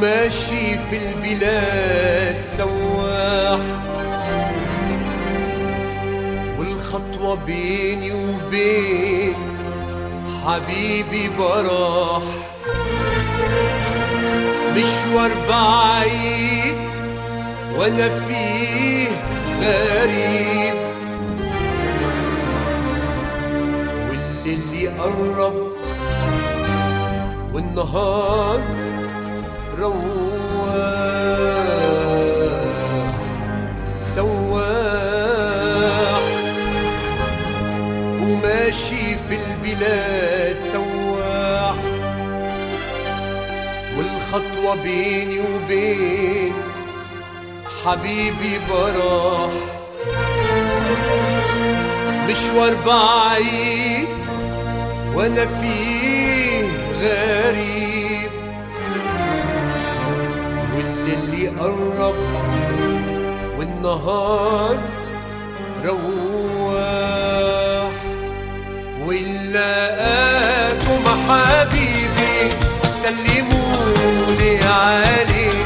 وماشي في البلاد سواح والخطوة بيني وبين حبيبي براح مشوار بعيد وانا فيه غريب والليل يقرب والنهار رواح سواح وماشي في البلاد سواح والخطوة بيني وبين حبيبي براح مشوار بعيد وانا فيه غريب والليل يقرب والنهار رواح ولاقاكم حبيبي سلمولي عليه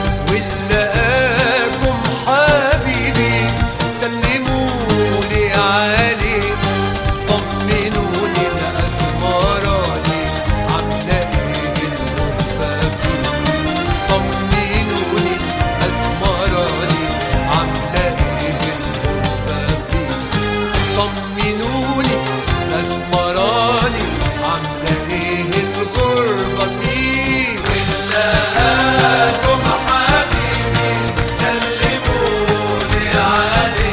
ولاقاكم حبيبي سلمولي عليه طمنوني الأسمراني عاملة ايه الغربة فيه طمنوني الأسمراني عاملة ايه الغربة فيه طمنوني الأسمراني عاملة ايه الغربة فيه ولاقاكم حبيبي سلموني عليه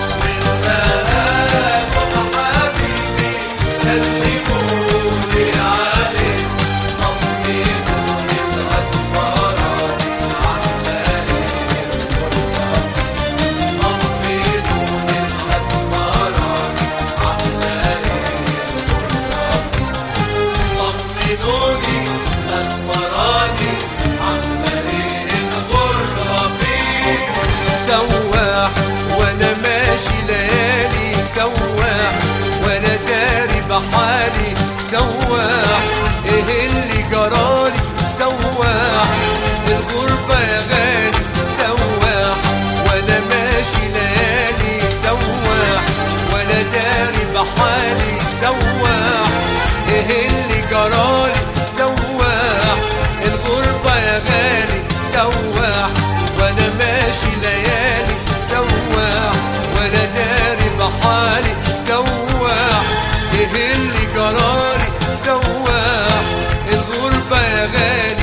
ولاقاكم حبيبي سلموني عليه طمنوني الأسمراني عاملة ايه الغربة فيه طمنوني الأسمراني عاملة ايه الغربة فيه طمنوني الأسمراني عاملة ايه الغربة فيه سواح وانا ماشي ليالي سواح وانا داري بحالي سواح ايه اللي جرالي سواح الغربة يا غالي سواح وانا ماشي ليالي سواح وانا داري بحالي سواح ايه اللي جرالي سواح الغربة يا غالي سواح وانا ماشي ليالي سواح وانا داري بحالي سواح ايه اللي جرالي سواح الغربة يا غالي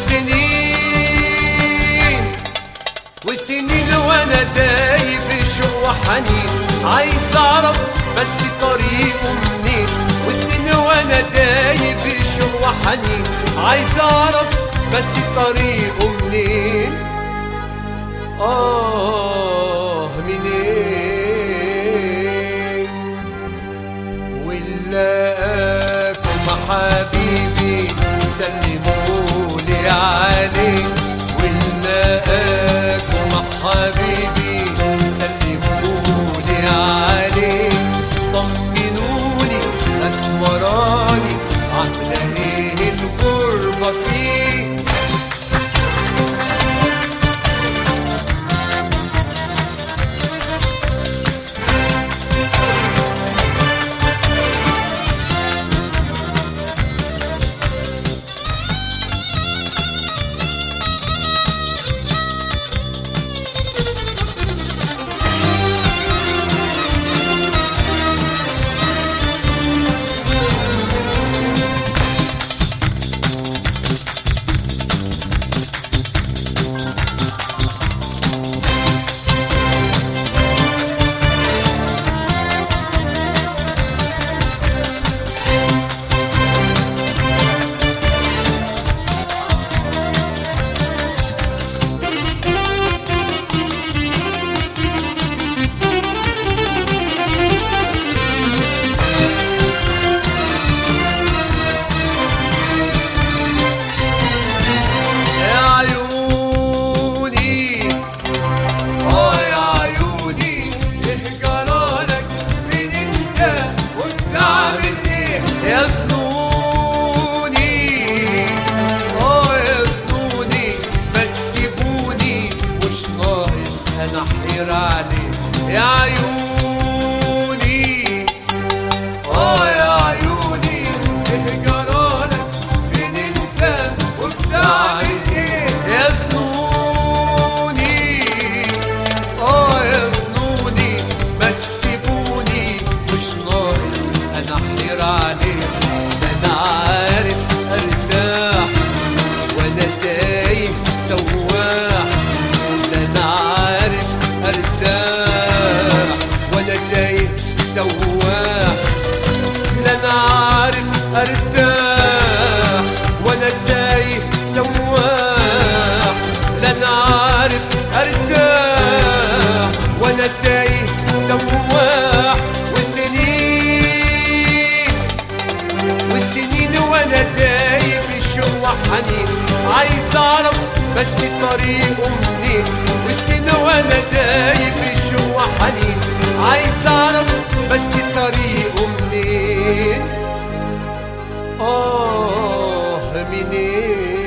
وسنين وسنين وانا دايب شوق وحنين عايز اعرف بس طريقه منين وسنين وانا دايب شوق وحنين عايز اعرف بس طريقه منين اه منين ولاقاكم حبيبي سلمولي عليه ولاقاكم حبيبي سلمولي عليه طمنوني اسمراني عامله ايه الغربه فيه وحنين عايز اعرف بس طريقه منين وسنين وانا دايب بشوق وحنين عايز اعرف بس طريقه منين اه منين